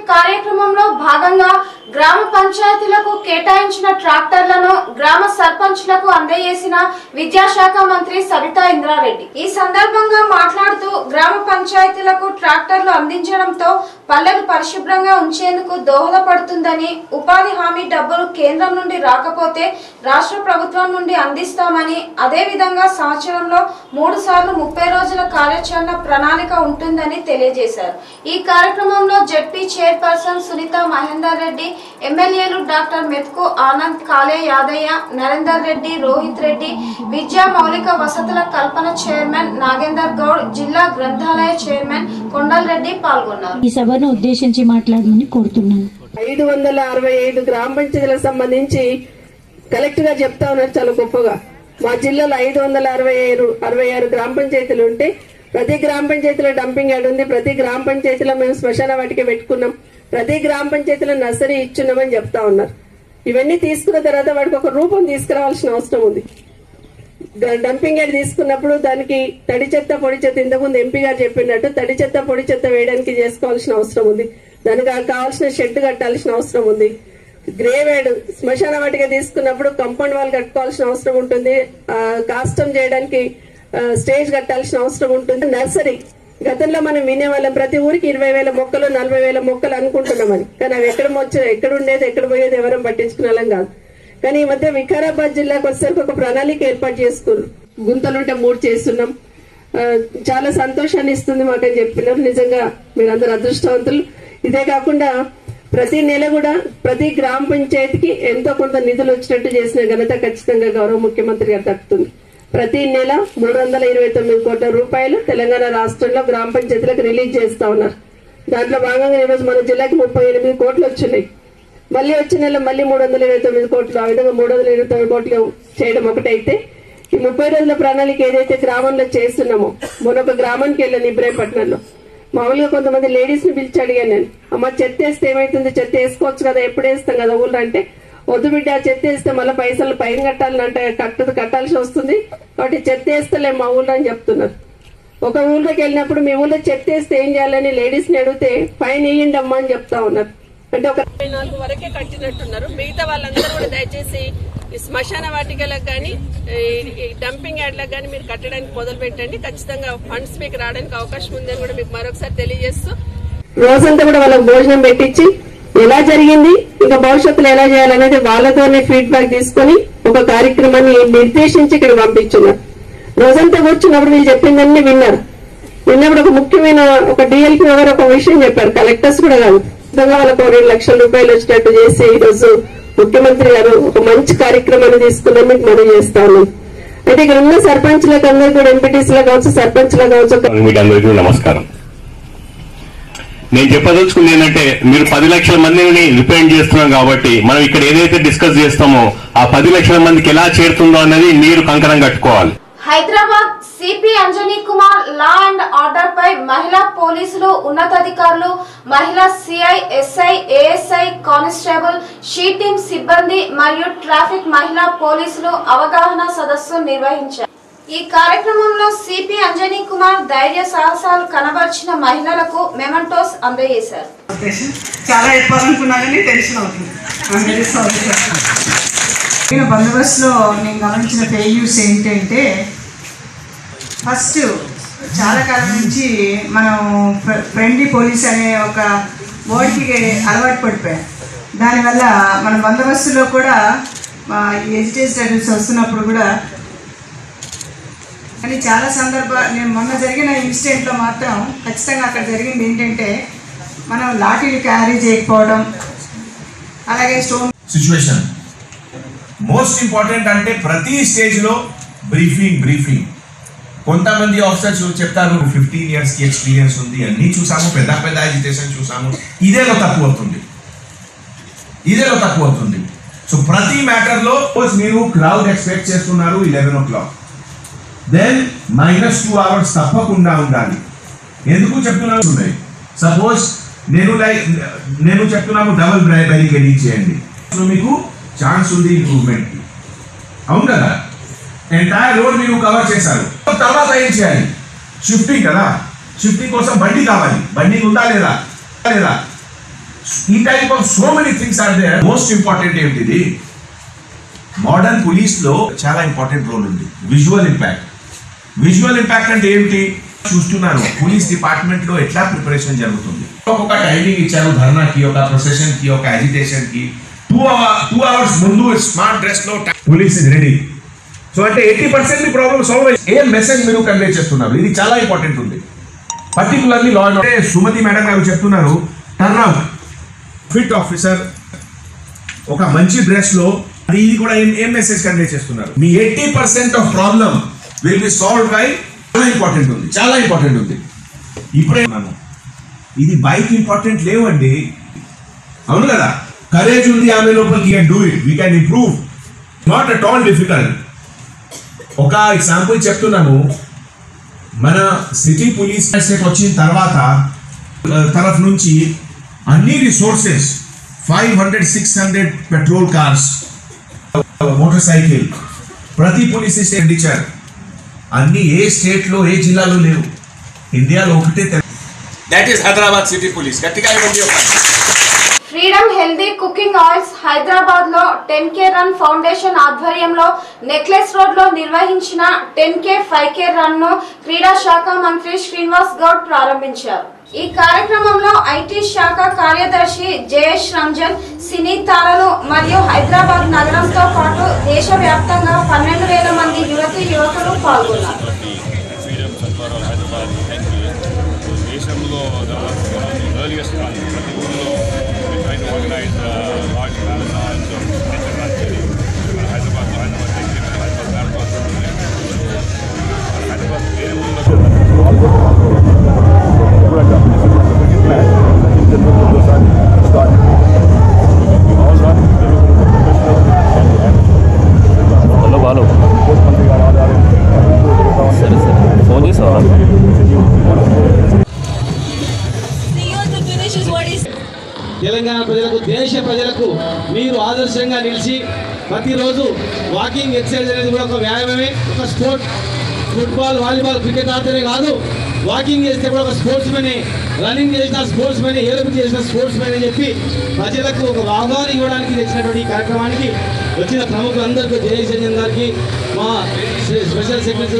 కార్యక్రమంలో భాగంగా గ్రామ పంచాయతీలకు కేటాయించిన ట్రాక్టర్లను గ్రామ సర్పంచ్లకు అందజేసిన విద్యాశాఖ మంత్రి సబితా ఇంద్రారెడ్డి ఈ సందర్భంగా మాట్లాడుతూ గ్రామ పంచాయతీలకు ట్రాక్టర్లు అందించడంతో పల్లెలు పరిశుభ్రంగా ఉంచేందుకు దోహదపడుతుందని ఉపాధి హామీ డబ్బులు కేంద్రం నుండి రాకపోతే రాష్ట్ర ప్రభుత్వం నుండి అందిస్తామని అదే విధంగా సంవత్సరంలో మూడు సార్లు ముప్పై రోజుల కార్యాచరణ ప్రణాళిక ఉంటుందని తెలియజేశారు ఈ కార్యక్రమంలో జెడ్పీ చైర్పర్సన్ సునీత మహేందర్ రెడ్డి ఎమ్మెల్యేలు డాక్టర్ మెతుకు ఆనంద్ కాలే యాదయ్య నరేందర్ రెడ్డి రోహిత్ రెడ్డి విద్యా మౌలిక వసతుల కల్పన చైర్మన్ నాగేందర్ గౌడ్ జిల్లా గ్రంథాలయ చైర్మన్ కొండల్ పాల్గొన్నారు ఈ సభను ఉద్దేశించి మాట్లాడమని కోరుతున్నాను ఐదు వందల అరవై ఐదు గ్రామ పంచాయతీలకు సంబంధించి కలెక్టర్ గా చెప్తా ఉన్నారు చాలా గొప్పగా మా జిల్లాలో ఐదు వందల అరవై ఆరు అరవై ఆరు గ్రామ పంచాయతీలు ఉంటే ప్రతి గ్రామ పంచాయతీలో డంపింగ్ యార్డ్ ఉంది ప్రతి గ్రామ పంచాయతీలో మేము శ్మశాన వాటికి పెట్టుకున్నాం ప్రతి గ్రామ పంచాయతీలో నర్సరీ ఇచ్చున్నామని చెప్తా ఉన్నారు ఇవన్నీ తీసుకున్న తర్వాత వాటికి ఒక రూపం తీసుకురావాల్సిన అవసరం ఉంది డ- డంపింగ్ యార్డ్ తీసుకున్నప్పుడు దానికి తడి చెత్త పొడి చెత్త ఇంతకుముందు ఎంపీ గారు చెప్పినట్టు తడి చెత్త పొడి చెత్త వేయడానికి చేసుకోవాల్సిన అవసరం ఉంది దానికి ఆ కావాల్సిన షెడ్ కట్టాల్సిన అవసరం ఉంది గ్రేవేడ్ శ్మశాన వాటిక తీసుకున్నప్పుడు కంపౌండ్ వాల్ కట్టుకోవాల్సిన అవసరం ఉంటుంది ఆ, కాస్టం చేయడానికి ఆ, స్టేజ్ కట్టాల్సిన అవసరం ఉంటుంది నర్సరీ గతంలో మనం వినేవాళ్ళం ప్రతి ఊరికి ఇరవై వేల మొక్కలు నలభై వేల మొక్కలు అనుకుంటున్నామని కానీ అవి ఎక్కడ వచ్చి ఎక్కడ ఉండేది ఎక్కడ పోయేది ఎవరం పట్టించుకునే వాళ్ళం కాదు కానీ ఈ మధ్య వికారాబాద్ జిల్లాకు వచ్చేసరికి ఒక ప్రణాళిక ఏర్పాటు చేసుకున్నారు గుంతలుంటే మూడు చేస్తున్నాం ఆ, చాలా సంతోషాన్ని ఇస్తుంది మాకని చెప్పినారు నిజంగా మీరందరూ అదృష్టవంతులు ఇదే కాకుండా ప్రతి నెల కూడా ప్రతి గ్రామ పంచాయతీకి ఎంతో కొంత నిధులు వచ్చినట్టు చేసిన ఘనత ఖచ్చితంగా గౌరవ ముఖ్యమంత్రి గారు దక్కుతుంది ప్రతి నెల మూడు వందల ఇరవై తొమ్మిది కోట్ల రూపాయలు తెలంగాణ రాష్ట్రంలో గ్రామ పంచాయతీలకు రిలీజ్ చేస్తా ఉన్నారు దాంట్లో భాగంగా ఈరోజు మన జిల్లాకి ముప్పై ఎనిమిది కోట్లు వచ్చినాయి మళ్ళీ వచ్చే నెల మళ్ళీ మూడు వందల ఇరవై తొమ్మిది కోట్లు ఆ విధంగా మూడు వందల ఇరవై తొమ్మిది కోట్లు చేయడం ఒకటైతే ఈ ముప్పై రోజుల ప్రణాళిక ఏదైతే గ్రామంలో చేస్తున్నామో మొన్నొక గ్రామానికి వెళ్ళాను ఇబ్రాహీపట్నంలో మామూలుగా కొంతమంది లేడీస్ ని పిలిచి అడిగాను నేను అమ్మ చెత్త వేస్తే ఏమైతుంది చెత్త వేసుకోవచ్చు కదా ఎప్పుడు వేస్తాం కదా ఊళ్ళో అంటే వద్దు బిడ్డ చెత్త వేస్తే మళ్ళీ పైసలు పైన కట్టాలంటే కట్టదు కట్టాల్సి వస్తుంది కాబట్టి చెత్త వేస్తలే మా ఊళ్ళో అని చెప్తున్నారు ఒక ఊళ్ళోకి వెళ్ళినప్పుడు మీ ఊళ్ళో చెత్త వేస్తే ఏం చేయాలని లేడీస్ ని అడిగితే ఫైన్ వేయండి అమ్మా అని చెప్తా ఉన్నారు అంటే ఒక ఇరవై నాలుగు వరకే కట్టినట్టున్నారు మిగతా వాళ్ళందరూ కూడా దయచేసి ఈ శ్మశాన వాటికలకు కానీ డంపింగ్ యార్డ్లకు కానీ మీరు కట్టడానికి మొదలు పెట్టండి ఖచ్చితంగా ఫండ్స్ మీకు రావడానికి అవకాశం ఉందని కూడా మీకు మరొకసారి తెలియజేస్తూ రోజంతా కూడా వాళ్ళకి భోజనం పెట్టించి ఎలా జరిగింది ఇంకా భవిష్యత్తులో ఎలా చేయాలనేది వాళ్ళతోనే ఫీడ్బ్యాక్ తీసుకొని ఒక కార్యక్రమాన్ని నిర్దేశించి ఇక్కడ పంపించున్నారు రోజంతా కూర్చున్నప్పుడు వీళ్ళు చెప్పిందన్నీ విన్నారు విన్నప్పుడు ఒక ముఖ్యమైన ఒక డిఎల్పీ గారు ఒక విషయం చెప్పారు కలెక్టర్స్ కూడా కాదు విధంగా వాళ్ళకు ఒక రెండు లక్షల రూపాయలు వచ్చినట్టు చేసి ఈ రోజు ముఖ్యమంత్రి గారు ఒక మంచి కార్యక్రమాన్ని తీసుకున్నందుకు మనం చేస్తా ఉన్నాం అయితే ఇక్కడ ఉన్న సర్పంచ్లకు అందరూ కూడా ఎంపీటీసీలో కావచ్చు సర్పంచ్లో కావచ్చు ఒక మీకు అందరికీ నమస్కారం నేను చెప్పదలుచుకుంది ఏంటంటే మీరు పది లక్షల మందిని రిప్రజెంట్ చేస్తున్నాం కాబట్టి మనం ఇక్కడ ఏదైతే డిస్కస్ చేస్తామో ఆ పది లక్షల మందికి ఎలా చేరుతుందో అన్నది మీరు కంకణం కట్టుకోవాలి Hyderabad CP Anjani Kumar law and order పై మహిళా పోలీసులు ఉన్నతాధికారులు మహిళా CI SI ASI constable she team సిబ్బంది మరియు ట్రాఫిక్ మహిళా పోలీసులు అవగాహన సదస్సు నిర్వహించారు ఈ కార్యక్రమంలో సిపి అంజనీ కుమార్ ధైర్య సాహసాలు కనబర్చిన మహిళలకు మెమంటోస్ అందజేశారు ఉద్దేశం చాలా చెప్పాలనుకున్నా కానీ టెన్షన్ అవుతుంది I'm very sorry. నేను బందోబస్తులో నేను గమనించిన ఫెయిల్యూస్ ఏంటంటే ఫస్ట్ చాలా కాలం నుంచి మనం ఫ్రెండ్లీ పోలీస్ అనే ఒక వర్డ్కి అలవాటు పడిపోయాం దానివల్ల మన బందోబస్తులో కూడా ఎజిటేజ్ స్టడీస్ వస్తున్నప్పుడు కూడా కానీ చాలా సందర్భ నేను మొన్న జరిగిన ఇన్సిడెంట్లో మాత్రం ఖచ్చితంగా అక్కడ జరిగింది ఏంటంటే మనం లాఠీలు క్యారీ చేయకపోవడం అలాగే స్టోన్ సిచ్యువేషన్ మోస్ట్ ఇంపార్టెంట్ అంటే ప్రతి స్టేజ్లో బ్రీఫింగ్ బ్రీఫింగ్ కొంతమంది ఆఫీసర్స్ చెప్తారు ఫిఫ్టీన్ ఇయర్స్కి ఎక్స్పీరియన్స్ ఉంది అన్నీ చూసాము పెద్ద పెద్ద ఎడ్యుకేషన్ చూసాము ఇదేలో తక్కువ అవుతుంది ఇదేలో తక్కువ అవుతుంది సో ప్రతి మ్యాటర్లో మీరు క్రౌడ్ ఎక్స్పెక్ట్ చేస్తున్నారు eleven o'clock then minus two hours తప్పకుండా ఉండాలి ఎందుకు చెప్తున్నాను ఉన్నాయి సపోజ్ నేను లైక్ నేను చెప్తున్నాను డబుల్ బ్యారికేడింగ్ చేయండి సో మీకు ఛాన్స్ ఉంది ఇంప్రూవ్మెంట్ కి అవును కదా ఎంటైర్ రోడ్ మీరు కవర్ చేశారు తర్వాత ఏం చేయాలి షిఫ్టింగ్ కదా షిఫ్టింగ్ కోసం బండి కావాలి బండి ఉందా లేదా లేదా ఈ type of so many things are there most important ఏంటిది మోడర్న్ పోలీస్ లో చాలా ఇంపార్టెంట్ రోల్ ఉంది విజువల్ ఇంపాక్ట్ విజువల్ ఇంపాక్ట్ అంటే ఏమిటి చూస్తున్నాను పోలీస్ డిపార్ట్మెంట్ లో ఎట్లా ప్రిపరేషన్ జరుగుతుంది ఒక్కొక్క టైమింగ్ ఇచ్చారు ధర్నాకి ఒక ప్రొసెషన్ కి ఒక అజిటేషన్ కి టూ అవర్ టూ అవర్స్ ముందు స్మార్ట్ డ్రెస్ లో పోలీస్ ఇస్ రెడీ సో అంటే ఎయిటీ పర్సెంట్ మీ ప్రాబ్లమ్ సాల్వ్ ఏం మెసేజ్ మీరు కన్వే చేస్తున్నారు ఇది చాలా ఇంపార్టెంట్ ఉంది పర్టికులర్లీ లా అంటే సుమతి మేడం గారు చెప్తున్నారు టర్న్ అవుట్ ఫిట్ ఆఫీసర్ ఒక మంచి డ్రెస్ లో అది ఇది కూడా ఏం ఏం మెసేజ్ కన్వే చేస్తున్నారు మీ eighty percent of problem will be solve by చాలా ఇంపార్టెంట్ ఉంది చాలా ఇంపార్టెంట్ ఉంది ఇప్పుడే ఉన్నాను ఇది బైక్ ఇంపార్టెంట్ లేవండి అవును కదా కరేజ్ ఉంది ఆమె లోపలికి can do it we can improve not at all difficult ఒక ఎగ్జాంపుల్ చెప్తున్నాను మన సిటీ పోలీస్ స్టేట్ వచ్చిన తర్వాత ఆ, తరఫు నుంచి అన్ని resources five hundred six hundred petrol cars motorcycle ప్రతి పోలీస్ స్టేషన్ ఇచ్చారు అన్ని ఏ స్టేట్ లో ఏ జిల్లాలో లేవు ఇండియాలో ఒకటే that is Hyderabad city police గట్టిగా ఇవ్వండి ఒక freedom healthy cooking oils Hyderabad లో టెన్ కే రన్ ఫౌండేషన్ ఆధ్వర్యంలో నెక్లెస్ రోడ్ లో నిర్వహించిన ten K five K run ను క్రీడా శాఖ మంత్రి శ్రీనివాస్ గౌడ్ ప్రారంభించారు ఈ కార్యక్రమంలో ఐటీ శాఖ కార్యదర్శి జయేష్ రంజన్ సినీ తారలు మరియు హైదరాబాద్ నగరంతో పాటు దేశవ్యాప్తంగా పన్నెండు వేల మంది యువతి యువకులు పాల్గొన్నారు freedom Santoral Hyderabad NPA. దేశంలో ఎర్లియస్ట్ ప్రతి ఊళ్ళో try to organise large marathons Hyderabad Hyderabad Hyderabad marathon Hyderabad వేరే ఊళ్ళో హలో బాలు సరే సరే ఫోన్ చేసావా తెలంగాణ ప్రజలకు దేశ ప్రజలకు మీరు ఆదర్శంగా నిలిచి ప్రతిరోజు వాకింగ్ ఎక్సర్సైజ్ అనేది కూడా ఒక వ్యాయామమే ఒక స్పోర్ట్ ఫుట్బాల్ వాలీబాల్ క్రికెట్ ఆడితేనే కాదు వాకింగ్ చేస్తే కూడా ఒక స్పోర్ట్స్ మెనే రన్నింగ్ చేసిన స్పోర్ట్స్ మెనే ఏలుపు చేసిన స్పోర్ట్స్ మెన్ అని చెప్పి ప్రజలకు ఒక అవగాహన ఇవ్వడానికి తెచ్చినటువంటి ఈ కార్యక్రమానికి వచ్చిన ప్రముఖులందరికీ జయచంద్రన్ గారికి మా స్పెషల్ సెక్రటరీ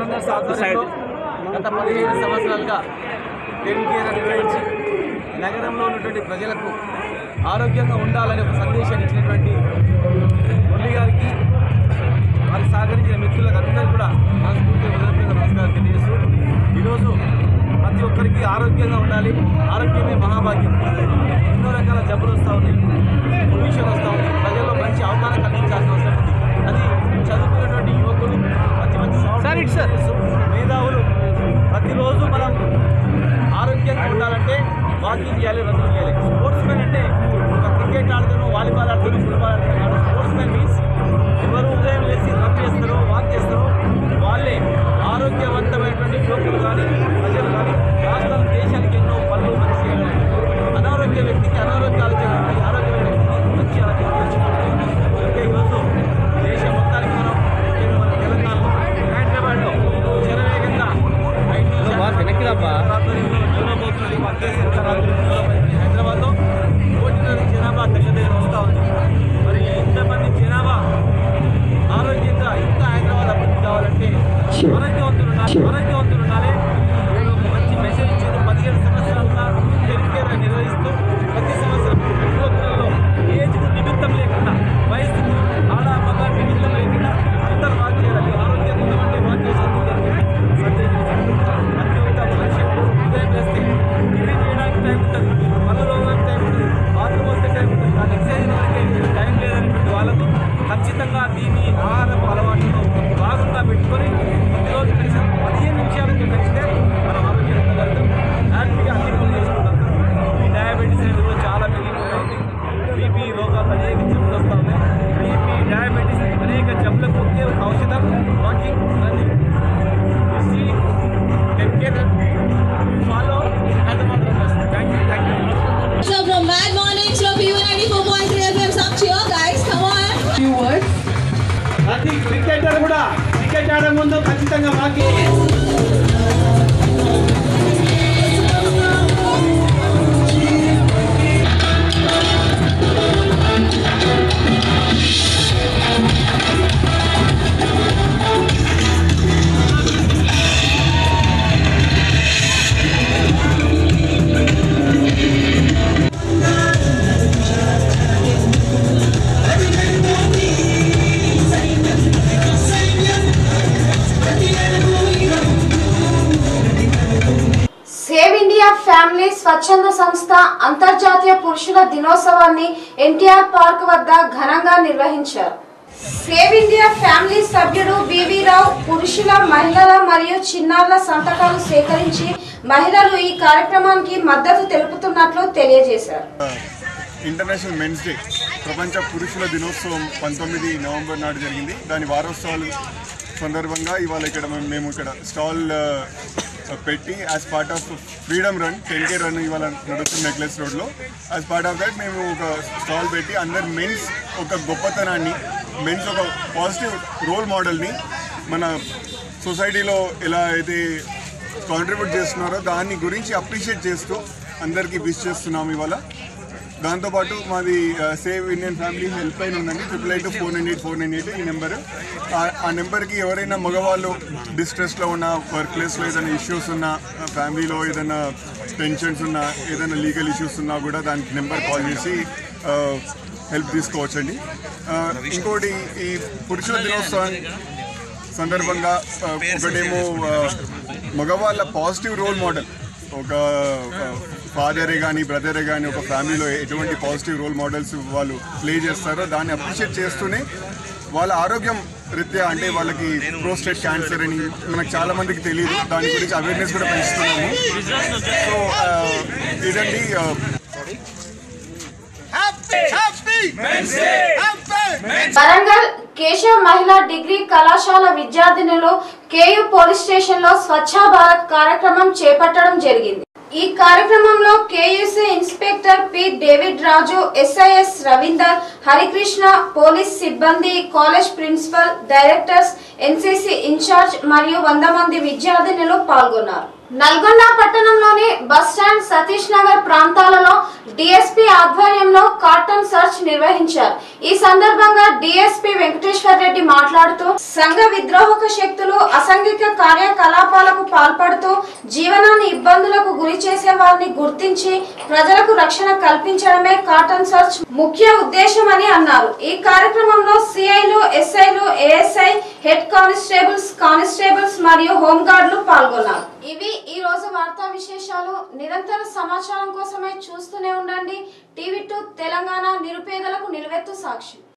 గత పదిహేను సంవత్సరాలుగా టెన్ కేర్ నిర్వహించి నగరంలో ఉన్నటువంటి ప్రజలకు ఆరోగ్యంగా ఉండాలనే ఒక సందేశాన్ని ఇచ్చినటువంటి మురళి గారికి వారికి సహకరించిన మిత్రులకు అందరూ కూడా మనస్ఫూర్తిగా హృదయపూర్వక నమస్కారం తెలియజేస్తూ ఈరోజు ప్రతి ఒక్కరికి ఆరోగ్యంగా ఉండాలి ఆరోగ్యమే మహాభాగ్యం ఎన్నో రకాల జబ్బులు వస్తూ ఉన్నాయి పొల్యూషన్ వస్తూ ఉంది ప్రజల్లో మంచి అవగాహన కల్పించాల్సిన అవసరం ఉంది అది చదువుకున్నటువంటి యువకులు మంచి మంచి సాఫ్ట్వేర్ మేధావులు ప్రతిరోజు మనం ఆరోగ్యంగా ఉండాలంటే వాకింగ్ చేయాలి రన్నింగ్ చేయాలి స్పోర్ట్స్ మెన్ అంటే ఒక క్రికెట్ ఆడుతాను వాలీబాల్ ఆడుతాను ఫుట్బాల్ ఆడుతాను కాదు స్పోర్ట్స్ మెన్ మీన్స్ ఎవరు ఉదయం లేచి రన్ చేస్తారో వాక్ చేస్తారో వాళ్ళే ఆరోగ్యవంతమైనటువంటి యువకులు కానీ ప్రజలు కానీ రాష్ట్రం దేశానికి ఎన్నో పనులు మంచి చేయగలరు అనారోగ్య వ్యక్తికి అనారోగ్యాలు జరుగుతాయి ఆరోగ్యమైన వ్యక్తికి మంచి ఆరోగ్యం తెచ్చుకుంటాయి అందుకే ఈరోజు దేశం మొత్తానికి మనం ముఖ్యంగా మన తెలంగాణలో హైదరాబాద్లో శరవేగంగా ఐటీ ఆధ్వర్యంలో డెవలప్ అవుతున్నది కేసీఆర్ ఆధ్వర్యంలో హైదరాబాద్లో కోటిన్నర జనాభా దగ్గర దగ్గర వస్తూ ఉంది మరి ఇంతమంది జనాభా ఆరోగ్యంగా ఇంకా హైదరాబాద్ అభివృద్ధి కావాలంటే ఆరోగ్యవంతులు ఉండాలి ఆరోగ్యవంతులు ఉండాలి వీళ్ళు ఒక మంచి మెసేజ్ ఇచ్చారు పదిహేడు సంవత్సరాలుగా హెల్త్ కేర్ నిర్వహిస్తూ ప్రతి సంవత్సరం యువకులలో ఏజ్ నిమిత్తం లేకుండా వయసుకు ఆడ మగ నిమిత్తం లేకుండా అందరూ వాక్ చేయాలి ఆరోగ్యంగా ఉండాలంటే వాక్ చేసేందుకు సందేశం ఇచ్చారు. ప్రతి ఒక్క మనిషి ఉదయం లేస్తే టిఫిన్ చేయడానికి టైం ఉంటుంది పనులు తోమడానికి టైం ఉంటుంది బాత్రూమ్ వస్తే టైం ఉంటుంది కానీ ఎక్సర్సైజ్ వరకే టైం లేదనేటువంటి వాళ్ళకు ఖచ్చితంగా దీని ఆహారం అలవాటును భాగంగా పెట్టుకొని ప్రతిరోజు కనీసం పదిహేను నిమిషాలు కేటాయిస్తే మనం ఆరోగ్యం ఉండగలుగుతాం హ్యాపీగా అన్ని పనులు చేసుకుంటాం ఈ డయాబెటీస్ అనేది కూడా చాలా పెరిగిపోయింది బీపీ రోగాలు అనేక జబ్బులు వస్తూ ఉన్నాయి బీపీ డయాబెటీస్ అనేక జబ్బులకు ఒకే ఒక ఔషధం walking running see can get it follow Hyderabad runners. Thank you, thank you. So from Mad Mornings from PU94.3 FM, some cheer guys, come on. Few words. ప్రతి క్రికెటర్ కూడా క్రికెట్ ఆడే ముందు ఖచ్చితంగా వాకింగ్ ఫ్యామిలీ స్వచ్ఛంద సంస్థ అంతర్జాతీయ పురుషుల దినోత్సవాన్ని ఎన్టీఆర్ పార్క్ వద్ద ఘనంగా నిర్వహించారు సేవ్ ఇండియా ఫ్యామిలీ సభ్యుడు బివి రావు పురుషుల మహిళల మరియు చిన్నారుల సంతకాలు సేకరించి మహిళలు ఈ కార్యక్రమానికి మద్దతు తెలుపుతున్నట్లు తెలియజేశారు ఇంటర్నేషనల్ మెన్స్ డే ప్రపంచ పురుషుల దినోత్సవం పంతొమ్మిది నవంబర్ నాడు జరిగింది దాని వారోత్సవాలు సందర్భంగా ఇవాళ ఇక్కడ మేము- మేము ఇక్కడ స్టాల్ ఆ, పెట్టి as part of freedom run ten K run ఇవాళ నడుస్తుంది నెక్లెస్ రోడ్లో యాజ్ పార్ట్ ఆఫ్ దట్ మేము ఒక స్టాల్ పెట్టి అందరు మెన్స్ ఒక గొప్పతనాన్ని మెన్స్ ఒక పాజిటివ్ రోల్ మోడల్ని మన సొసైటీలో ఎలా అయితే కాంట్రిబ్యూట్ చేస్తున్నారో దాన్ని గురించి అప్రిషియేట్ చేస్తూ అందరికీ విష్ చేస్తున్నాం ఇవాళ దాంతోపాటు మాది save Indian family help line ఉందండి triple eight four nine eight four nine eight ఈ నెంబర్ ఆ నెంబర్కి ఎవరైనా మగవాళ్ళు డిస్ట్రెస్లో ఉన్న వర్క్ ప్లేస్లో ఏదైనా ఇష్యూస్ ఉన్నా ఫ్యామిలీలో ఏదైనా టెన్షన్స్ ఉన్నా ఏదైనా లీగల్ ఇష్యూస్ ఉన్నా కూడా దానికి నెంబర్ కాల్ చేసి హెల్ప్ తీసుకోవచ్చండి ఆ, ఇంకోటి ఈ పురుషుల దినోత్సవం సందర్భంగా ఆ, ఒకటేమో ఆ, మగవాళ్ళ పాజిటివ్ రోల్ మోడల్ ఒక ఫాదరే కానీ బ్రదరే కానీ ఒక ఫ్యామిలీలో ఎటువంటి పాజిటివ్ రోల్ మోడల్స్ వాళ్ళు ప్లే చేస్తారో దాన్ని అప్రిషియేట్ చేస్తూనే వాళ్ళ ఆరోగ్యం రీత్యా అంటే వాళ్ళకి ప్రోస్టేట్ క్యాన్సర్ అని మనకు చాలా మందికి తెలియదు దాని గురించి అవేర్నెస్ కూడా పెంచుతున్నాము సో ఆ, ఇదండి ఆ, వరంగల్ కేశవ్ మహిళా డిగ్రీ కళాశాల విద్యార్థినులు కేయు పోలీస్ స్టేషన్ లో స్వచ్ఛ భారత్ కార్యక్రమం చేపట్టడం జరిగింది ఈ కార్యక్రమంలో KUC inspector P David Raju SIs Ravinder Harikrishna police సిబ్బంది college principal directors NCC in charge మరియు వంద మంది విద్యార్థినులు పాల్గొన్నారు నల్గొండ పట్టణంలోని బస్ స్టాండ్ సతీష్ నగర్ ప్రాంతాలలో డిఎస్పీ ఆధ్వర్యంలో కార్టన్ సర్చ్ నిర్వహించారు ఈ సందర్భంగా డిఎస్పీ వెంకటేశ్వర్ రెడ్డి మాట్లాడుతూ సంఘ విద్రోహక శక్తులు అసంఘిక కార్యకలాపాలకు పాల్పడుతూ జీవనాన్ని ఇబ్బందులకు గురి చేసే వారిని గుర్తించి ప్రజలకు రక్షణ కల్పించడమే కార్టన్ సర్చ్ ముఖ్య ఉద్దేశమని అన్నారు ఈ కార్యక్రమంలో సిఐలు ఎస్ఐలు ఏఎస్ఐ హెడ్ కానిస్టేబుల్స్ కానిస్టేబుల్స్ మరియు హోంగార్డులు పాల్గొన్నారు ఇవి ఈ రోజు వార్తా విశేషాలు నిరంతర సమాచారం కోసమే చూస్తూనే ఉండండి టీవీ టూ తెలంగాణ నిరుపేదలకు నిలువెత్తు సాక్షి